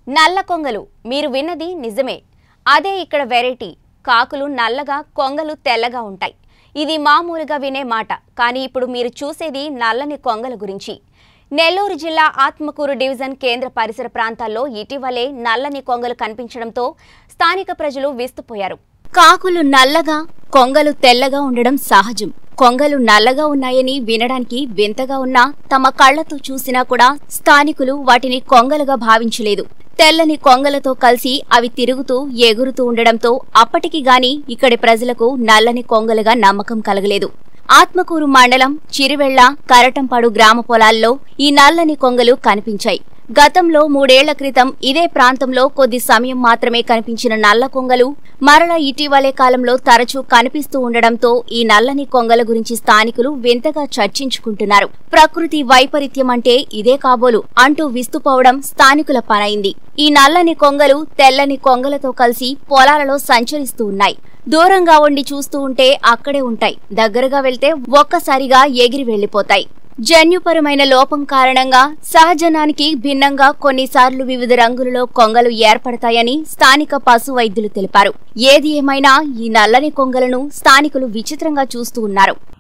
నల్ల కొంగలు మీరు విన్నది నిజమే అదే ఇక్కడ వెరైటీ కాకులు నల్లగా కొంగలు తెల్లగా ఉంటాయి ఇది మామూలుగా వినే మాట కానీ ఇప్పుడు మీరు చూసేది నల్లని కొంగల గురించి నెల్లూరు జిల్లా ఆత్మకూరు డివిజన్ కేంద్ర పరిసర ప్రాంతాల్లో ఇటీవలే నల్లని కొంగలు కనిపించడంతో స్థానిక ప్రజలు విస్తుపోయారు కాకులు నల్లగా కొంగలు తెల్లగా ఉండడం సహజం కొంగలు నల్లగా ఉన్నాయని వినడానికి వింతగా ఉన్నా తమ కళ్లతో చూసినా కూడా స్థానికులు వాటిని కొంగలుగా భావించలేదు తెల్లని కొంగలతో కలిసి అవి తిరుగుతూ ఎగురుతూ ఉండడంతో అప్పటికి గాని ఇక్కడి ప్రజలకు నల్లని కొంగలుగా నమ్మకం కలగలేదు ఆత్మకూరు మండలం చిరువెళ్ల కరటంపాడు గ్రామ పొలాల్లో ఈ నల్లని కొంగలు కనిపించాయి గతంలో మూడేళ్ల క్రితం ఇదే ప్రాంతంలో కొద్ది సమయం మాత్రమే కనిపించిన నల్ల కొంగలు మరల ఇటీవలే కాలంలో తరచూ కనిపిస్తూ ఉండడంతో ఈ నల్లని కొంగల గురించి స్థానికులు వింతగా చర్చించుకుంటున్నారు ప్రకృతి వైపరీత్యం అంటే ఇదే కాబోలు అంటూ విస్తుపోవడం స్థానికుల పనైంది ఈ నల్లని కొంగలు తెల్లని కొంగలతో కలిసి పొలాలలో సంచరిస్తూ ఉన్నాయి దూరంగా ఉండి చూస్తూ ఉంటే అక్కడే ఉంటాయి దగ్గరగా వెళ్తే ఒక్కసారిగా ఎగిరి వెళ్లిపోతాయి జన్యుపరమైన లోపం కారణంగా సహజనానికి భిన్నంగా కొన్నిసార్లు వివిధ రంగులలో కొంగలు ఏర్పడతాయని స్థానిక పశు వైద్యులు తెలిపారు ఏది ఏమైనా ఈ నల్లని కొంగలను స్థానికులు విచిత్రంగా చూస్తూ ఉన్నారు